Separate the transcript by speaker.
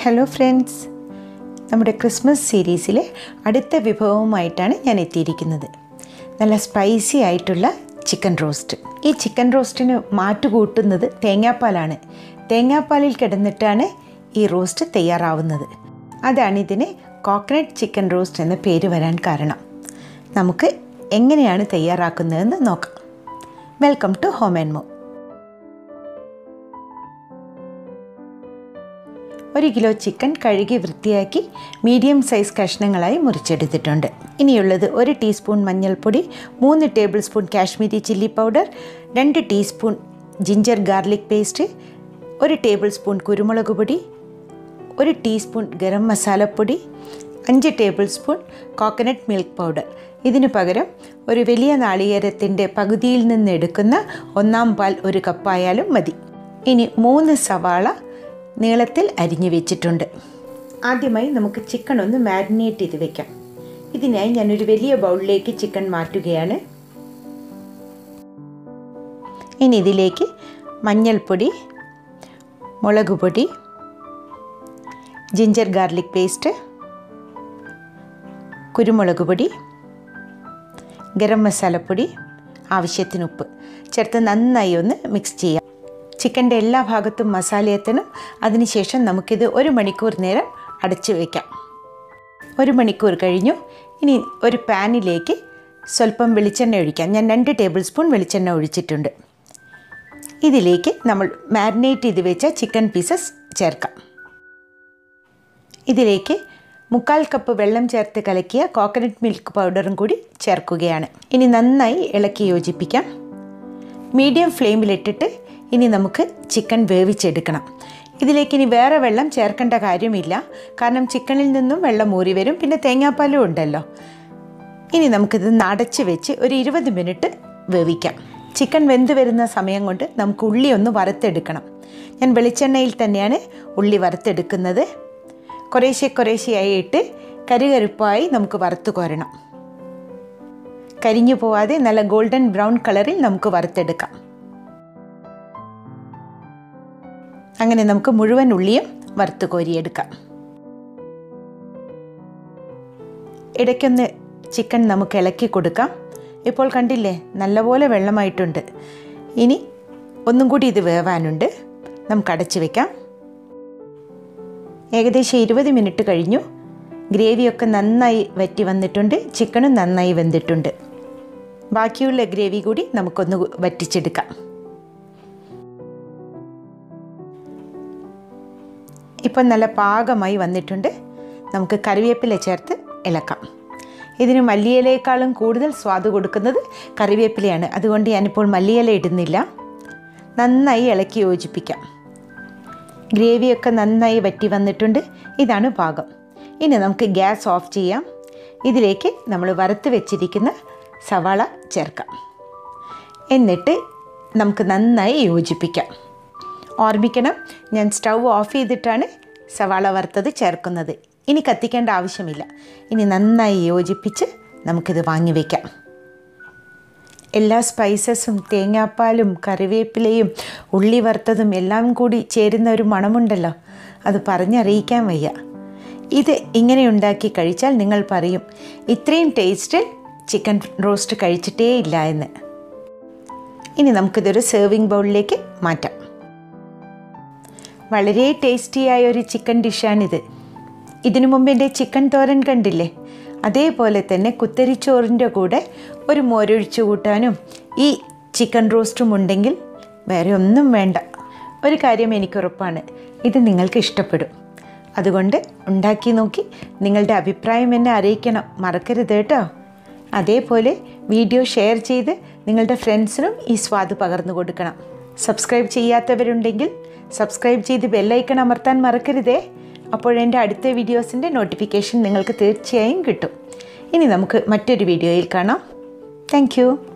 Speaker 1: hello friends നമ്മുടെ Christmas സീരീസിലെ അടുത്ത വിഭവവുമായിട്ടാണ് ഞാൻ എത്തിയിരിക്കുന്നത് നല്ല സ്പൈസി ആയിട്ടുള്ള ചിക്കൻ റോസ്റ്റ് ഈ ചിക്കൻ റോസ്റ്റിന് മാറ്റുകൂട്ടുന്നത് തേങ്ങാപ്പാലാണ് തേങ്ങാപ്പാലിൽ കിടന്നിട്ടാണ് ഈ റോസ്റ്റ് തയ്യാറാവുന്നത് അതാണ് ഇതിന് കോക്കനട്ട് ചിക്കൻ റോസ്റ്റ് എന്ന പേര് വരാൻ കാരണം നമുക്ക് എങ്ങനെയാണ് തയ്യാറാക്കുന്നതെന്ന് നോക്കാം വെൽക്കം ടു ഹോം ആൻഡ് മോ ഒരു കിലോ ചിക്കൻ കഴുകി വൃത്തിയാക്കി മീഡിയം സൈസ് കഷ്ണങ്ങളായി മുറിച്ചെടുത്തിട്ടുണ്ട് ഇനിയുള്ളത് ഒരു ടീസ്പൂൺ മഞ്ഞൾപ്പൊടി മൂന്ന് tablespoon Kashmiri chilli powder രണ്ട് ടീസ്പൂൺ ജിഞ്ചർ ഗാർലിക് പേസ്റ്റ് ഒരു ടേബിൾ സ്പൂൺ കുരുമുളക് പൊടി ഒരു ടീസ്പൂൺ ഗരം മസാലപ്പൊടി അഞ്ച് tablespoon coconut milk powder ഇതിനു പകരം ഒരു വലിയ നാളികേരത്തിൻ്റെ പകുതിയിൽ നിന്ന് എടുക്കുന്ന ഒന്നാം പാൽ ഒരു കപ്പായാലും മതി ഇനി മൂന്ന് സവാള നീളത്തിൽ അരിഞ്ഞു വെച്ചിട്ടുണ്ട് ആദ്യമായി നമുക്ക് ചിക്കൻ ഒന്ന് മാരിനേറ്റ് ചെയ്ത് വെക്കാം ഇതിനായി ഞാനൊരു വലിയ ബൗളിലേക്ക് ചിക്കൻ മാറ്റുകയാണ് ഇനി ഇതിലേക്ക് മഞ്ഞൾപ്പൊടി മുളക് പൊടി ജിഞ്ചർ ഗാർലിക് പേസ്റ്റ് കുരുമുളക് പൊടി ഗരം മസാലപ്പൊടി ആവശ്യത്തിന് ഉപ്പ് ചേർത്ത് നന്നായി ഒന്ന് മിക്സ് ചെയ്യാം ചിക്കൻ്റെ എല്ലാ ഭാഗത്തും മസാല എത്തണം അതിനുശേഷം നമുക്കിത് ഒരു മണിക്കൂർ നേരം അടച്ചു വയ്ക്കാം ഒരു മണിക്കൂർ കഴിഞ്ഞു ഇനി ഒരു പാനിലേക്ക് സ്വല്പം വെളിച്ചെണ്ണ ഒഴിക്കാം ഞാൻ രണ്ട് ടേബിൾ സ്പൂൺ വെളിച്ചെണ്ണ ഒഴിച്ചിട്ടുണ്ട് ഇതിലേക്ക് നമ്മൾ മാരിനേറ്റ് ചെയ്ത് വെച്ച ചിക്കൻ പീസസ് ചേർക്കാം ഇതിലേക്ക് മുക്കാൽ കപ്പ് വെള്ളം ചേർത്ത് കലക്കിയ കോക്കനട്ട് മിൽക്ക് പൗഡറും കൂടി ചേർക്കുകയാണ് ഇനി നന്നായി ഇളക്കി യോജിപ്പിക്കാം മീഡിയം ഫ്ലെയിമിലിട്ടിട്ട് ഇനി നമുക്ക് ചിക്കൻ വേവിച്ചെടുക്കണം ഇതിലേക്ക് ഇനി വേറെ വെള്ളം ചേർക്കേണ്ട കാര്യമില്ല കാരണം ചിക്കനിൽ നിന്നും വെള്ളം ഊറി വരും പിന്നെ തേങ്ങാപ്പാലും ഉണ്ടല്ലോ ഇനി നമുക്കിത് നടച്ച് വെച്ച് ഒരു ഇരുപത് മിനിറ്റ് വേവിക്കാം ചിക്കൻ വെന്ത് വരുന്ന സമയം കൊണ്ട് നമുക്ക് ഉള്ളി ഒന്ന് വറുത്തെടുക്കണം ഞാൻ വെളിച്ചെണ്ണയിൽ തന്നെയാണ് ഉള്ളി വറുത്തെടുക്കുന്നത് കുറേശ്ശെ കുറേശ്ശെയായി ഇട്ട് കരുകരുപ്പായി നമുക്ക് വറുത്ത് കോരണം കരിഞ്ഞു പോവാതെ നല്ല ഗോൾഡൻ ബ്രൗൺ കളറിൽ നമുക്ക് വറുത്തെടുക്കാം അങ്ങനെ നമുക്ക് മുഴുവൻ ഉള്ളിയും വറുത്ത് കോരിയെടുക്കാം ഇടയ്ക്കൊന്ന് ചിക്കൻ നമുക്ക് ഇളക്കി കൊടുക്കാം ഇപ്പോൾ കണ്ടില്ലേ നല്ലപോലെ വെള്ളമായിട്ടുണ്ട് ഇനി ഒന്നും കൂടി ഇത് വേവാനുണ്ട് നമുക്ക് അടച്ചു വെക്കാം ഏകദേശം ഇരുപത് മിനിറ്റ് കഴിഞ്ഞു ഗ്രേവിയൊക്കെ നന്നായി വറ്റി വന്നിട്ടുണ്ട് ചിക്കനും നന്നായി വെന്തിട്ടുണ്ട് ബാക്കിയുള്ള ഗ്രേവി കൂടി നമുക്കൊന്ന് വറ്റിച്ചെടുക്കാം ഇപ്പം നല്ല പാകമായി വന്നിട്ടുണ്ട് നമുക്ക് കറിവേപ്പില ചേർത്ത് ഇളക്കാം ഇതിന് മല്ലിയിലയേക്കാളും കൂടുതൽ സ്വാദ് കൊടുക്കുന്നത് കറിവേപ്പിലയാണ് അതുകൊണ്ട് ഞാനിപ്പോൾ മല്ലിയില ഇടുന്നില്ല നന്നായി ഇളക്കി യോജിപ്പിക്കാം ഗ്രേവിയൊക്കെ നന്നായി വറ്റി വന്നിട്ടുണ്ട് ഇതാണ് പാകം ഇനി നമുക്ക് ഗ്യാസ് ഓഫ് ചെയ്യാം ഇതിലേക്ക് നമ്മൾ വറുത്ത് വെച്ചിരിക്കുന്ന സവാള ചേർക്കാം എന്നിട്ട് നമുക്ക് നന്നായി യോജിപ്പിക്കാം ഓർമ്മിക്കണം ഞാൻ സ്റ്റൗ ഓഫ് ചെയ്തിട്ടാണ് സവാള വറുത്തത് ചേർക്കുന്നത് ഇനി കത്തിക്കേണ്ട ആവശ്യമില്ല ഇനി നന്നായി യോജിപ്പിച്ച് നമുക്കിത് വാങ്ങി വയ്ക്കാം എല്ലാ സ്പൈസസും തേങ്ങാപ്പാലും കറിവേപ്പിലയും ഉള്ളി വറുത്തതും എല്ലാം കൂടി ചേരുന്ന ഒരു മണമുണ്ടല്ലോ അത് പറഞ്ഞറിയിക്കാൻ വയ്യ ഇത് ഇങ്ങനെ ഉണ്ടാക്കി കഴിച്ചാൽ നിങ്ങൾ പറയും ഇത്രയും ടേസ്റ്റ് ചിക്കൻ റോസ്റ്റ് കഴിച്ചിട്ടേ ഇല്ല എന്ന് ഇനി നമുക്കിതൊരു സെർവിങ് ബൗളിലേക്ക് മാറ്റാം വളരെ ടേസ്റ്റിയായ ഒരു ചിക്കൻ ഡിഷാണിത് ഇതിനു മുമ്പ് എൻ്റെ ചിക്കൻ തോരൻ കണ്ടില്ലേ അതേപോലെ തന്നെ കുത്തരിച്ചോറിൻ്റെ കൂടെ ഒരു മോരൊഴിച്ചു കൂട്ടാനും ഈ ചിക്കൻ റോസ്റ്റും ഉണ്ടെങ്കിൽ വേറെ ഒന്നും വേണ്ട ഒരു കാര്യം എനിക്കുറപ്പാണ് ഇത് നിങ്ങൾക്ക് ഇഷ്ടപ്പെടും അതുകൊണ്ട് ഉണ്ടാക്കി നോക്കി നിങ്ങളുടെ അഭിപ്രായം എന്നെ അറിയിക്കണം മറക്കരുത് കേട്ടോ അതേപോലെ വീഡിയോ ഷെയർ ചെയ്ത് നിങ്ങളുടെ ഫ്രണ്ട്സിനും ഈ സ്വാദ് പകർന്നു കൊടുക്കണം സബ്സ്ക്രൈബ് ചെയ്യാത്തവരുണ്ടെങ്കിൽ സബ്സ്ക്രൈബ് ചെയ്ത് ബെല്ലൈക്കൺ അമർത്താൻ മറക്കരുതേ അപ്പോഴെൻ്റെ അടുത്ത വീഡിയോസിൻ്റെ നോട്ടിഫിക്കേഷൻ നിങ്ങൾക്ക് തീർച്ചയായും കിട്ടും ഇനി നമുക്ക് മറ്റൊരു വീഡിയോയിൽ കാണാം താങ്ക്